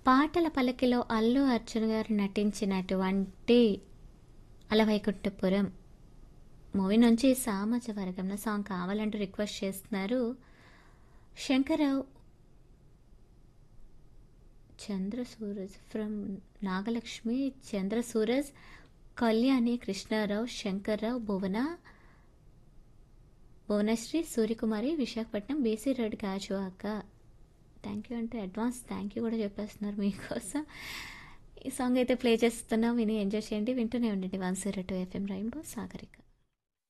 పాటల పల్లకిలో అల్లు అర్జున్ గారు నటించినటువంటి అలవైకుంఠపురం మూవీ నుంచి సామాజ వర్గంలో సాంగ్ కావాలంటూ రిక్వెస్ట్ చేస్తున్నారు Shankarrao Chandra Suraj from Nagalakshmi Chandra Suraj Kalyani Krishnarao Shankarrao Bhuvana Bhuvanasri Suryakumari Visakhapatnam BC road Gajuwaka thank you అంటే అడ్వాన్స్ థ్యాంక్ యూ కూడా చెప్పేస్తున్నారు మీకోసం ఈ సాంగ్ అయితే ప్లే చేస్తున్నాం విని ఎంజాయ్ చేయండి వింటూనే ఉండండి one zero two FM rainbow Sagarika